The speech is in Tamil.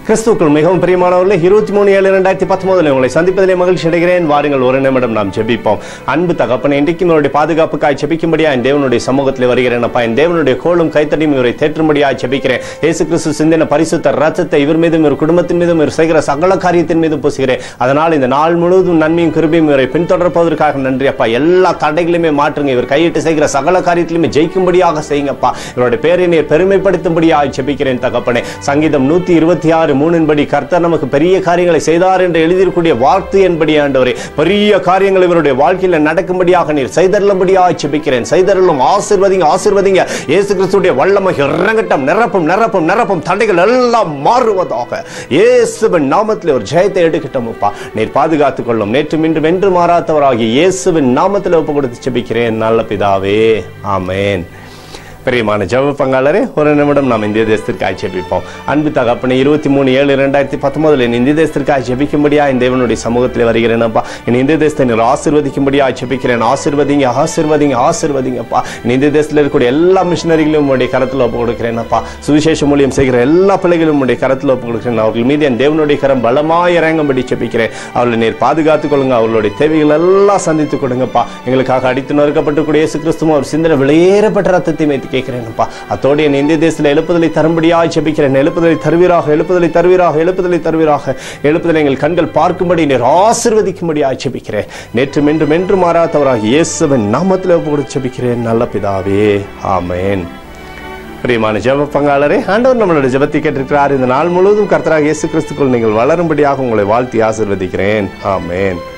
கிறிஸ்துக்கள் மிகவும் பிரியமானவர்களே இருபத்தி மூணு ஏழு ரெண்டாயிரத்தி பத்தொன்பதுல உங்களை சந்திப்பதிலே மகிழ்ச்சி அடைகிறேன் வாருங்கள் ஒரு நிமிடம் நாம் ஜெபிப்போம் அன்பு தகப்பனை இன்றைக்கும் இவருடைய பாதுகாப்புக்காய் ஜெபிக்கும்படியா என் தேவனுடைய சமூகத்தில் வருகிறேன் அப்பா என் தேவனுடைய கோலும் கைத்தடியும் இவரை தேற்றும்படியாய் ஜெபிக்கிறேன் இயேசு கிறிஸ்து சிந்தின பரிசுத்த ரத்தத்தை இவர் மீதும் இவர் குடும்பத்தின் மீதும் இவர் செய்கிற சகல காரியத்தின் மீதும் பூசுகிறேன் அதனால் இந்த நாள் முழுவதும் நன்மையும் கிருபையும் இவரை பின்தொடர்ப்பதற்காக நன்றி அப்பா எல்லா தடைகளையுமே மாற்றுங்க இவர் கையிட்டு செய்கிற சகல காரியத்திலுமே ஜெயிக்கும்படியாக செய்யுங்கப்பா இவருடைய பேரை நீர் பெருமைப்படுத்தும்படியாக ஜெபிக்கிறேன் தகப்பனே சங்கீதம் நூத்தி இருபத்தி ஆறு மூணின்படி கர்த்தர் நமக்கு பெரிய காரியங்களை செய்தார் என்று எழுதியிருக்கூடிய வார்த்தை என்படி ஆண்டவரே பெரிய காரியங்கள் இவருடைய வாழ்க்கையில நடக்கும்படியாக நீர் செய்தருளும்படியாக ஜெபிக்கிறேன் செய்தருளும் ஆசிர்வதிங்க ஆசிர்வதிங்க இயேசு கிறிஸ்துடைய வல்லமை இறங்கட்டும் நிரப்பும் நிரப்பும் நிரப்பும் தடைகள் எல்லாம் மாறுவதாக இயேசுவின் நாமத்தில் ஒரு ஜெயத்தை எடுக்கட்டும் அப்பா நீர் பாதுகாத்துக் கொள்ளும் நேற்று இன்றும் என்று மாறாதவராகி இயேசுவின் நாமத்தில் ஒப்பு கொடுத்து ஜெபிக்கிறேன் நல்ல பிதாவே ஆமென் பிரியமான ஜெப பங்காளரே ஒரு நிமிடம் நாம் இந்திய தேசத்திற்கு ஆட்சேபிப்போம் அன்பு தகப்பனை இருபத்தி மூணு ஏழு ரெண்டாயிரத்தி பத்தொன்பதுல இந்திய தேசத்திற்கு ஆட்சேபிக்கும்படியா இந்த தேவனுடைய சமூகத்தில் வருகிறேனப்பா என் இந்திய தேசத்தை நீர் ஆசிர்வதிக்கும்படியா ஆட்சேபிக்கிறேன் ஆசிர்வதிங்க ஆசிர்வதிங்க ஆசிர்வதிங்கப்பா என் இந்திய தேசத்தில் இருக்கக்கூடிய எல்லா மிஷினரிகளையும் உங்களுடைய கரத்தில் ஒப்பு கொடுக்கிறேனப்பா சுவிசேஷ மூலியம் செய்கிற எல்லா பிள்ளைகளும் உங்களுடைய கரத்தில் ஒப்பு கொடுக்கிறேன் அவர்கள் மீது என் தேவனுடைய கரம் பலமாய் இறங்கும்படி ஜெபிக்கிறேன் அவர்களை நீர் பாதுகாத்துக் கொள்ளுங்க அவர்களுடைய தேவைகள் எல்லாம் சந்தித்து கொடுங்கப்பா எங்களுக்காக அடித்து நொறுக்கப்பட்டுக்கூடிய இயேசு கிறிஸ்துவும் அவர் சிந்தனை வெளியேறப்பட்ட ரத்தத்தை வைத்து கேட்கிறேன்ப்பா அத்தோடு என் இந்திய தேசத்தில் எழுப்புதலை தரும்படியாக ஜெபிக்கிறேன் எழுப்புதலை தருவீராக எழுப்புதலை தருவீராக எழுப்புதலை தருவீராக எழுப்புதலை எங்கள் கண்கள் பார்க்கும்படி நீர் ஆசிர்வதிக்கும்படியாக ஜெபிக்கிறேன் நேற்று மென்றும் என்று மாறாதவராக இயேசுவின் நாமத்தில் ஒப்பு கொடுத்து ஜெபிக்கிறேன் நல்ல பிதாவே ஆமென் பிரியமான ஜெப பங்காளரே ஆண்டவர் நம்மளோட ஜெபத்தை கேட்டிருக்கிறார் இந்த நாள் முழுவதும் கர்த்தராக இயேசு கிறிஸ்துக்குள் நீங்கள் வளரும்படியாக உங்களை வாழ்த்தி ஆசிர்வதிக்கிறேன் ஆமென்